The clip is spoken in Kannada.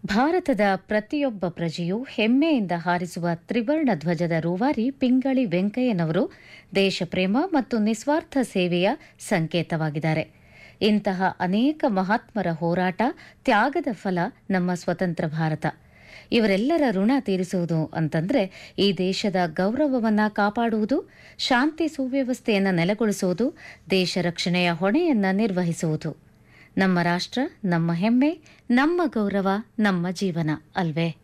ಭಾರತದ ಪ್ರತಿಯೊಬ್ಬ ಪ್ರಜೆಯೂ ಹೆಮ್ಮೆಯಿಂದ ಹಾರಿಸುವ ತ್ರಿವರ್ಣ ಧ್ವಜದ ರೂವಾರಿ ಪಿಂಗಳಿ ವೆಂಕಯ್ಯನವರು ದೇಶಪ್ರೇಮ ಮತ್ತು ನಿಸ್ವಾರ್ಥ ಸೇವೆಯ ಸಂಕೇತವಾಗಿದ್ದಾರೆ ಇಂತಹ ಅನೇಕ ಮಹಾತ್ಮರ ಹೋರಾಟ ತ್ಯಾಗದ ಫಲ ನಮ್ಮ ಸ್ವತಂತ್ರ ಭಾರತ ಇವರೆಲ್ಲರ ಋಣ ತೀರಿಸುವುದು ಅಂತಂದ್ರೆ ಈ ದೇಶದ ಗೌರವವನ್ನ ಕಾಪಾಡುವುದು ಶಾಂತಿ ಸುವ್ಯವಸ್ಥೆಯನ್ನು ನೆಲೆಗೊಳಿಸುವುದು ದೇಶ ರಕ್ಷಣೆಯ ಹೊಣೆಯನ್ನ ನಿರ್ವಹಿಸುವುದು ನಮ್ಮ ರಾಷ್ಟ್ರ ನಮ್ಮ ಹೆಮ್ಮೆ ನಮ್ಮ ಗೌರವ ನಮ್ಮ ಜೀವನ ಅಲ್ವೇ